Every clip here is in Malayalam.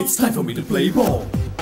It's time for me to play ball.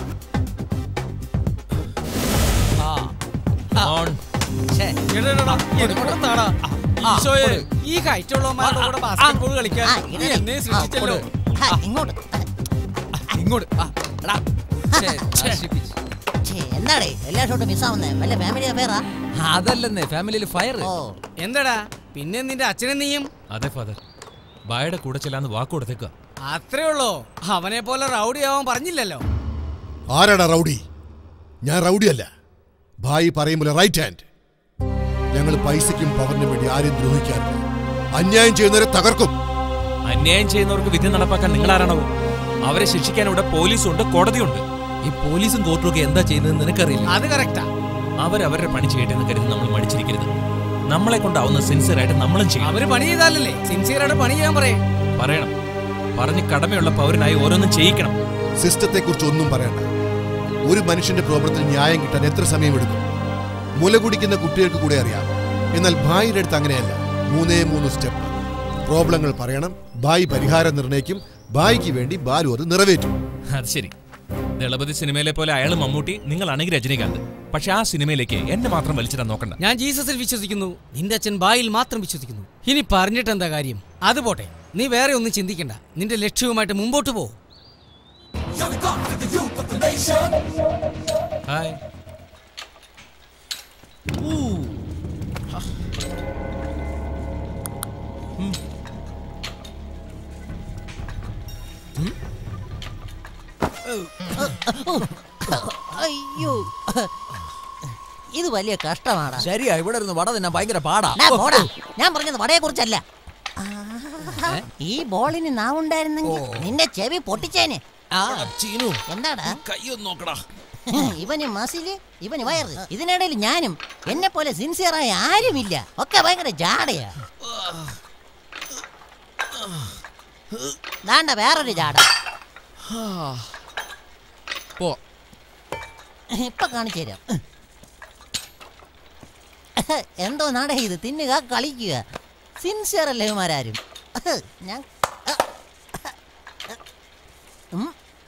ഈശോയെ ഈ ഹൈറ്റുള്ളവന്മാരുടെ കൂടെ ബാസ്കറ്റ്ബോൾ കളിക്കാൻ ആ, നീ ഇടണേ. എന്നെ ആ, സൃഷ്ടിച്ചല്ലോ കൊടു. ആ, ഇങ്ങോട്ട് ഇങ്ങോട്ട് ആ, എടാ. ഛേ, നശിപ്പിച്ച്. ഛേ, എന്താടേ എല്ലാ ഷോട്ടും മിസ്സാവുന്നേ വല്ല ഫാമിലി അഫയറാ അതല്ലെന്നേ ഫാമിലിയിൽ ഫയർ ഓ എന്താടാ പിന്നെ നിന്റെ അച്ഛനും നീയും അതെ ഫാദർ ബായുടെ കൂടെ ചെല്ലാന്ന് വാക്ക് കൊടുത്തേക്ക അത്രേ ഉള്ളോ അവനെ പോലെ റൗഡി ആവാൻ പറഞ്ഞില്ലല്ലോ ആരാടാ റൗഡി ഞാൻ റൗഡിയല്ല ഭായി പറയുമ്പോൾ റൈറ്റ് ഹാൻഡ് ഞങ്ങൾ പൈസയ്ക്കും പവറിനും വേണ്ടി ആരെയും ദ്രോഹിക്കാറില്ല അന്യായം ചെയ്യുന്നവരെ തകർക്കും അന്യായം ചെയ്യുന്നവർക്ക് വിധി നടപ്പാക്കാൻ നിങ്ങൾ ആരാണോ അവരെ ശിക്ഷിക്കാൻ ഇവിടെ പോലീസുണ്ട് കോടതിയുണ്ട് ഈ പോലീസും കോർട്ടും ഒക്കെ എന്താ ചെയ്യുന്നത് നിനക്കറിയില്ല അത് കറക്റ്റാ അവരവരുടെ പണി ചെയ്യട്ടെ എന്ന് കരുതി നമ്മൾ മടിച്ചിരിക്കരുത് നമ്മളെ കൊണ്ടാവുന്ന സിൻസിയർ ആയിട്ട് നമ്മളും ചെയ്യണം അവര് പണി ചെയ്താലല്ലേ സിൻസിയറായിട്ട് പണി ചെയ്യാൻ പറയേ പറയണം പറഞ്ഞ് കടമയുള്ള പൗരനായി ഓരോന്നും ചെയ്യിക്കണം സിസ്റ്റത്തെ കുറിച്ച് ഒന്നും പറയണ്ട ഒരു മനുഷ്യന്റെ പ്രോബ്ലത്തിൽ ന്യായം കിട്ടാൻ എത്ര സമയമെടുക്കും മുല കുടിക്കുന്ന കുട്ടികൾക്ക് കൂടെ അറിയാം എന്നാൽ ഭായിയുടെ അടുത്ത് അങ്ങനെയല്ല മൂന്നേ മൂന്ന് സ്റ്റെപ്പ് പ്രോബ്ലങ്ങൾ പറയണം ഭായി പരിഹാരം നിർണ്ണയിക്കും ഭായിക്ക് വേണ്ടി ബാലു അത് നിറവേറ്റും അത് ശരി ദളപതി സിനിമയിലെ പോലെ അയാൾ മമ്മൂട്ടി നിങ്ങളാണെങ്കിൽ രജനീകാന്ത് പക്ഷെ ആ സിനിമയിലേക്ക് എന്നെ മാത്രം വലിച്ചിടാൻ നോക്കണ്ട ഞാൻ ജീസസിൽ വിശ്വസിക്കുന്നു നിന്റെ അച്ഛൻ ബായിൽ മാത്രം വിശ്വസിക്കുന്നു ഇനി പറഞ്ഞിട്ട് എന്താ കാര്യം അത് പോട്ടെ നീ വേറെ ഒന്നും ചിന്തിക്കണ്ട നിന്റെ ലക്ഷ്യവുമായിട്ട് മുമ്പോട്ട് പോ ഹായ് അയ്യോ ഇത് വലിയ കഷ്ടമാടാ ശരിയാ ഇവിടെ ഇരുന്ന് വട തിന്നാൻ ഭയങ്കര പാടാ ഡാ, പോടാ. ഞാൻ പറഞ്ഞത് വടയെ കുറിച്ചല്ല ഈ ബോളിന് നാവുണ്ടായിരുന്നെങ്കിൽ നിന്റെ ചെവി പൊട്ടിച്ചേനെ ചീനു എന്താടാ കയ്യൊന്ന് നോക്കടാ ഇവന് മസില് ഇവന് വയറ് ഇതിനിടയിൽ ഞാനും എന്നെ പോലെ സിൻസിയറായ ആരുമില്ല ഒക്കെ ഭയങ്കര ജാടയാ ദാണ്ട വേറൊരു ജാട പോ ഇപ്പൊ കാണിച്ചു തരാം എന്തോ നാടേ ഇത് തിന്നുക കളിക്കുക സിൻസിയർ അല്ലേ ഇവന്മാരാരും ഞാൻ ഉം.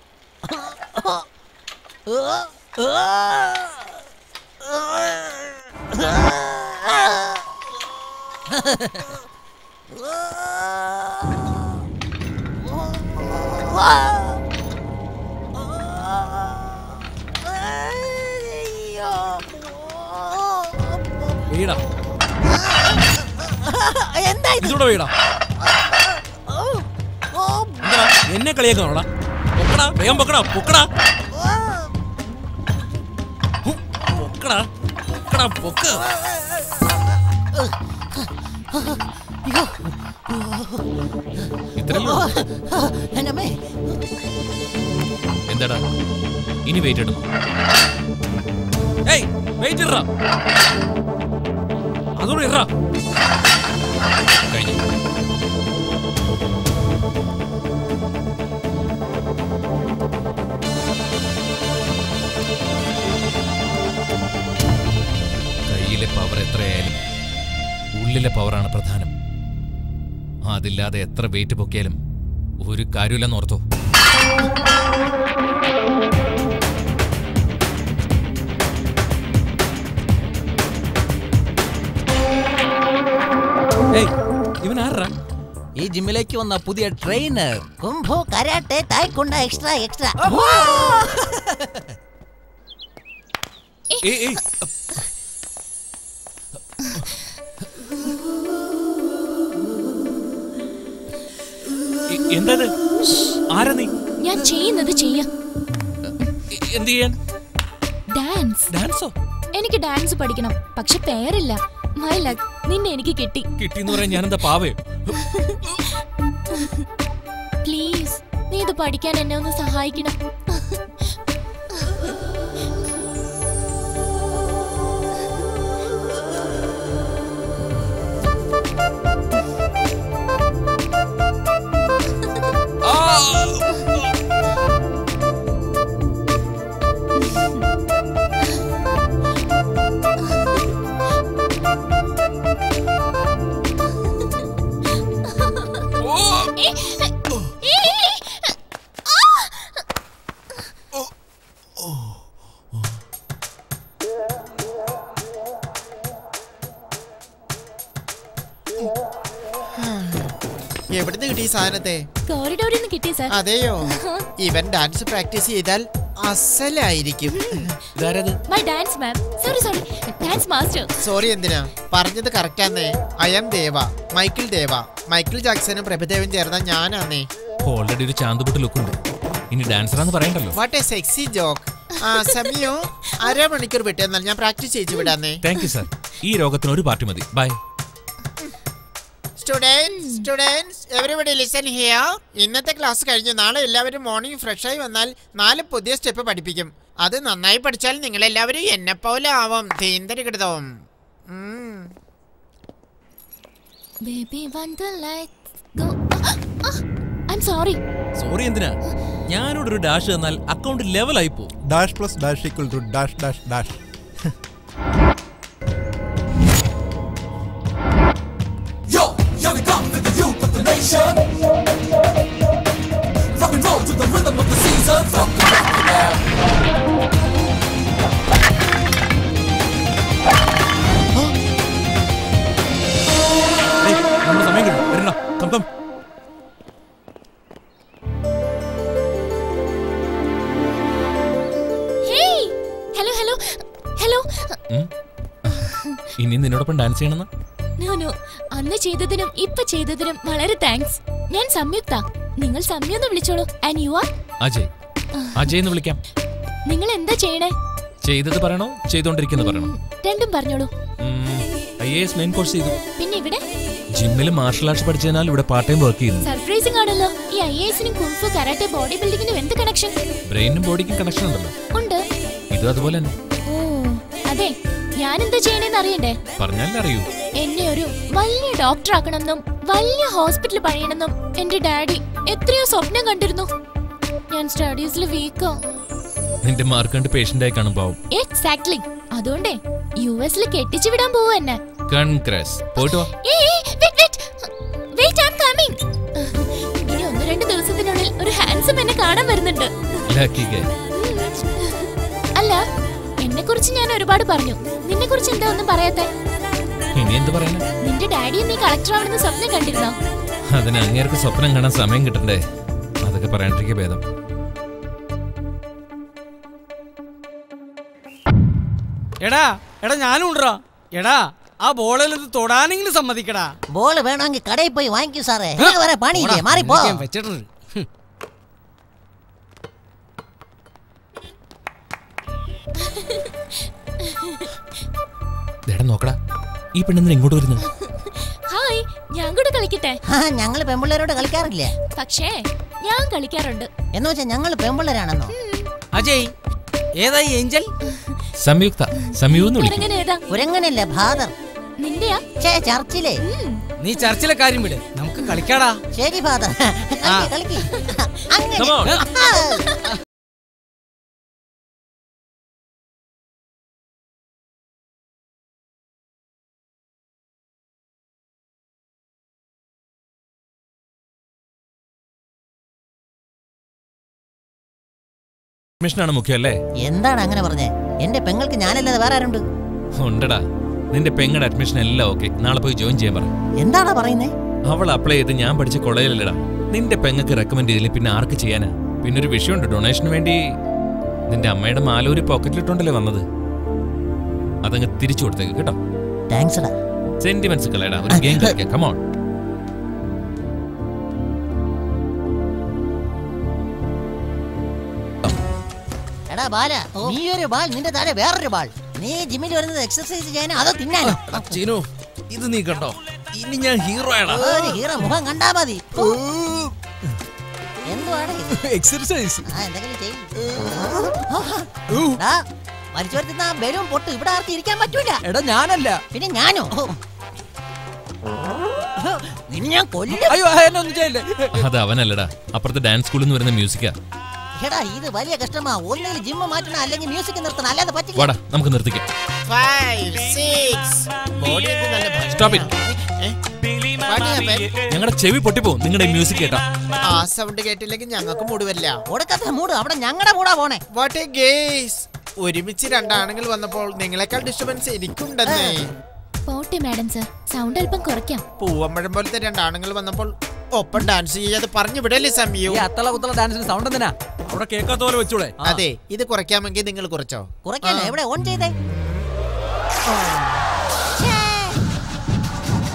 വീടാ എന്താ ഇത് ഇതൂടെ വീടാ എന്താ എന്നെ കളിയാക്കാണോടാ പൊക്കടാ വേഗം പൊക്കടാ പൊക്കടാ ഹു, പൊക്കടാ പൊക്കടാ പൊക്ക് ഇത്രയല്ലേ ഉള്ളൂ? എൻ്റെ അമ്മേ എന്താടാ ഇനി വെയിറ്റ് ഇടുന്നു ഏയ് വെയിറ്റ് ഇടറാ അതുകൂടെ ഇടറാ കഴിഞ്ഞു കയ്യിലെ പവർ എത്രയായാലും ഉള്ളിലെ പവറാണ് പ്രധാനം അതില്ലാതെ എത്ര വെയിറ്റ് പൊക്കിയാലും ഒരു കാര്യമില്ലെന്ന് ഓർത്തോ ഏയ് ഇവൻ ആരാ ഈ ജിമ്മിലേക്ക് വന്ന പുതിയ trainer kung fu karate taekwondo extra extra ഏയ് ഏയ് എ- എന്തത് ആരാ നീ ഞാൻ ചെയ്യുന്നത് ചെയ്യാം എ- എന്ത് ചെയ്യാൻ ഡാൻസ് ഡാൻസോ എനിക്ക് ഡാൻസ് പഠിക്കണം പക്ഷെ പേരില്ല മൈ ലക്ക് നിന്നെ എനിക്ക് കിട്ടി കിട്ടിന്ന് പറയാൻ ഞാനെന്താ പാവയോ പ്ലീസ് നീ ഇത് പഠിക്കാൻ എന്നെ ഒന്ന് സഹായിക്കണം എവിടുന്ന് കിട്ടി ഈ സാധനത്തെ കോറിഡോറിൽ നിന്ന് കിട്ടി സാർ അതെയോ ഇവൻ ഡാൻസ് പ്രാക്ടീസ് ചെയ്താൽ അസലായിരിക്കും ഇതാരത് my dance ma'am sorry sorry dance master sorry എന്തിനാ പറഞ്ഞത് കറക്റ്റാന്നേ I am Deva Michael Deva Michael ജാക്സനും പ്രഭുദേവൻ ചേർന്ന ഞാനാന്നേ ഓൾറെഡി ഒരു ചാന്തുപൊട്ട് ലുക്കുണ്ട് ഇനി ഡാൻസറാന്ന് പറയണ്ടല്ലോ വാട്ട് എ സെക്സി ജോക്ക് ആ സമയോ അരമണിക്കൂർ വിട്ടെന്നാൽ ഞാൻ പ്രാക്ടീസ് ചെയ്യിച്ചു വിടാന്നേ താങ്ക് യു സർ ഈ രോഗത്തിന് ഒരു പാർട്ടി മതി bye students students everybody listen here ഇന്നത്തെ ക്ലാസ് കഴിഞ്ഞു നാളെ എല്ലാവരും മോർണിംഗ് ഫ്രഷ് ആയി വന്നാൽ നാല് പുതിയ സ്റ്റെപ്പ് പഠിപ്പിക്കും അത് നന്നായി പഠിച്ചാൽ നിങ്ങൾ എല്ലാവരും എന്നെ പോലെ ആവും തീന്തരികിടതവും baby when the lights go I am sorry sorry എന്തിനാ ഞാനോട് ഒരു ഡാഷ് തന്നാൽ അക്കൗണ്ട് ലെവൽ ആയി പോകും dash plus dash equal to dash dash dash നമ്മുടെ സമയം കഴിഞ്ഞു വരണോ come come hey hello hello hello ഇനി നിന്നോടൊപ്പം ഡാൻസ് ചെയ്യണമെന്ന് നോ നോ അന്ന് ചെയ്തതിനും ഇപ്പൊ ചെയ്തതിനും വളരെ താങ്ക്സ് ഞാൻ സംയുക്ത നിങ്ങൾ സംയു എന്ന് വിളിച്ചോളൂ and you are Ajay Ajay എന്ന് വിളിക്കാം നിങ്ങൾ എന്താ ചെയ്യണേ ചെയ്തത് പറയണോ ചെയ്തോണ്ടിരിക്കുന്നത് പറയണോ രണ്ടും പറഞ്ഞോളൂ I A S main course ചെയ്തു പിന്നെ ഇവിടെ ജിമ്മിൽ മാർഷൽ ആർട്സ് പഠിച്ചതിനാൽ ഇവിടെ പാർട്ട് ടൈം വർക്ക് ചെയ്യുന്നു സർപ്രൈസിംഗ് ആണല്ലോ ഈ ഐ എസിനും കുംഫു കരാട്ടെ ബോഡി ബിൽഡിങ്ങിനും എന്ത് കണക്ഷൻ ബ്രെയിനും ബോഡിക്കും കണക്ഷൻ ഉണ്ടല്ലോ ഉണ്ട് ഇതും അതുപോലെ തന്നെ ഓ അതെ ഞാൻ എന്താ ചെയ്യണേന്ന് അറിയണ്ടേ പറഞ്ഞാലേ അറിയൂ എന്നെ ഒരു വലിയ ഡോക്ടർ ആക്കണമെന്നും വലിയ ഹോസ്പിറ്റൽ പണിയണമെന്നും എന്റെ ഡാഡി എത്രയോ സ്വപ്നം കണ്ടിരുന്നു ഞാൻ സ്റ്റഡീസിൽ വീക്കോ നിന്റെ മാർക്ക് കണ്ട് പേഷ്യന്റ് ആയി കാണും പാവം എക്സാക്ട്ലി അതുകൊണ്ടേ യു എസിൽ കെട്ടിച്ചു വിടാൻ പോവാ എന്നെ കൺഗ്രസ് പോയിട്ട് വാ ഇനി ഒന്ന് രണ്ട് ദിവസത്തിനുള്ളിൽ ഒരു ഹാൻസം എന്നെ കാണാൻ വരുന്നുണ്ട് ലക്കി ഗൈ അല്ല എന്നെ കുറിച്ച് ഞാൻ ഒരുപാട് പറഞ്ഞു നിന്നെ കുറിച്ച് എന്താ ഒന്നും പറയാത്തെ ഇനി എന്ത് പറയാനാ നിന്റെ ഡാഡി നീ കളക്ടർ ആവണമെന്ന് സ്വപ്നം കണ്ടിരുന്നോ അതിന് അങ്ങേർക്ക് സ്വപ്നം കാണാൻ സമയം കിട്ടണ്ടേ അതൊക്കെ പറയാണ്ടിരിക്കുക ഭേദം എടാ എടാ ഞാനും ഉണ്ടോ എടാ ആ ബോളിൽ ഇത് തൊടാനെങ്കിലും സമ്മതിക്കടാ ബോൾ വേണമെങ്കിൽ കടയിൽ പോയി വാങ്ങിക്കൂ സാറേ എനിക്ക് വേറെ പണിയില്ലേ മാറി പോ നിനക്ക് ഞാൻ വെച്ചിട്ടുണ്ട് ഹും. ദേടാ നോക്കടാ ഈ പെണ്ണെന്തിനാ ഇങ്ങോട്ട് വരുന്നു ഹായ് ഞാൻ കൂടെ കളിക്കട്ടെ ആ ഞങ്ങൾ പെമ്പിള്ളേരോട് കളിക്കാറില്ലേ പക്ഷേ ഞാൻ കളിക്കാറുണ്ട് എന്ന് വെച്ചാൽ ഞങ്ങൾ പെമ്പിള്ളേരാണെന്നോ അജയ് ഏതായി ഏഞ്ചൽ സംയുക്ത സംയു എന്ന് വിളിക്കും ഇറങ്ങനെ ഏതാ കുരങ്ങനല്ലേ ഫാദർ നിന്റെയാ ചേ ചർച്ചിലെ നീ ചർച്ചിലെ കാര്യം വിട് നമുക്ക് കളിക്കാടാ ശരി ഫാദർ കളിക്ക് കളിക്ക് അങ്ങനെ Come on. ആ. മിഷനാണ് മുഖ്യം അല്ലേ എന്താണ് അങ്ങനെ പറഞ്ഞേ എന്റെ പെങ്ങൾക്ക് ഞാനല്ലാതെ വേറെ ആരുണ്ട് ഉണ്ടടാ നിന്റെ പെങ്ങടെ അഡ്മിഷൻ എല്ലാം ഓക്കെ നാളെ പോയി ജോയിൻ ചെയ്യാൻ പറ എന്താടാ പറയുന്നേ അവൾ അപ്ലൈ ചെയ്ത് ഞാൻ പഠിച്ച കോളേജിലല്ലടാ നിന്റെ പെങ്ങക്ക് റെക്കമെൻഡ് ചെയ്തില്ല പിന്നെ ആർക്ക് ചെയ്യാനാ പിന്നെ ഒരു വിഷയമുണ്ട് ഡൊണേഷന് വേണ്ടി നിന്റെ അമ്മയുടെ മാലൂരി പോക്കറ്റിലിട്ടുണ്ടല്ലേ വന്നത് അതങ്ങ് തിരിച്ചു കൊടുത്തേക്ക് കേട്ടോ താങ്ക്സ് ഡാ സെന്റിമെന്റ്സ് കളയടാ ഒരു ഗെയിം കളിക്കാം കമോൺ എടാ ബാല നീ ഒരു ബാൾ നിന്റെ താഴെ വേറൊരു ബാൾ നീ ജിമ്മിൽ വരുന്നത് എക്സർസൈസ് ചെയ്യാനോ അതോ തിന്നാനോ ചീനു ഇത് നീ കണ്ടോ ഇനി ഞാൻ ഹീറോ ആടാ ഒരു ഹീറോ മുഖം കണ്ടാ മതി എന്തുവാണ് ഇത്? എക്സർസൈസ് ആ എന്തെങ്കിലും ചെയ്യ്. ഡാ, മരിച്ചവർ തിന്ന ബലൂൺ പൊട്ട് ഇവിടെ ആർക്കും ഇരിക്കാൻ പറ്റൂല എടാ ഞാനല്ല പിന്നെ ഞാനോ നിന്നെ ഞാൻ കൊല്ലും അയ്യോ എന്നെ ഒന്നും ചെയ്യല്ലേ അത് അവനല്ലടാ അപ്പുറത്തെ ഡാൻസ് സ്കൂളിൽ നിന്ന് വരുന്ന മ്യൂസിക്കാ എടാ ഇത് വലിയ കഷ്ടമാ ഒന്നെങ്കിൽ ജിമ്മ് മാറ്റണം അല്ലെങ്കിൽ മ്യൂസിക് നിർത്തണം അല്ലാതെ പറ്റില്ല വാടാ നമുക്ക് നിർത്തിക്കാം Five, six. Body ഒക്കെ നല്ല ഭംഗിയാ. Stop it. ഏ? What happened? ഞങ്ങളുടെ ചെവി പൊട്ടിപ്പോവും നിങ്ങളുടെ മ്യൂസിക് കേട്ടാ ആ സൗണ്ട് കേട്ടില്ലെങ്കിൽ ഞങ്ങൾക്ക് മൂടുവല്ല ഒടുക്കത്തെ മൂട് അവിടെ ഞങ്ങളുടെ കൂടാ പോണേ വാട്ട് എ ഗേസ് ഒരുമിച്ച് രണ്ടാണുങ്ങൾ വന്നപ്പോൾ നിങ്ങളെക്കാൾ ഡിസ്റ്റർബൻസ് എനിക്കുണ്ടെന്നേ പോട്ടെ മാഡം സർ സൗണ്ട് അല്പം കുറയ്ക്കാം പൂവമ്പഴം പോലത്തെ രണ്ടാണുങ്ങൾ വന്നപ്പോൾ ഒപ്പം ഡാൻസ് ചെയ്യാതെ പറഞ്ഞു വിടല്ലേ സംയു ഈ അത്തള കുത്തള ഡാൻസിന് സൗണ്ട് എന്തിനാ അവിടെ കേൾക്കാത്ത പോലെ വെച്ചൂടെ അതെ ഇത് കുറയ്ക്കാമെങ്കിൽ നിങ്ങൾ കുറച്ചോ കുറയ്ക്കാനോ എവിടെ ഓൺ ചെയ്തേ ആ.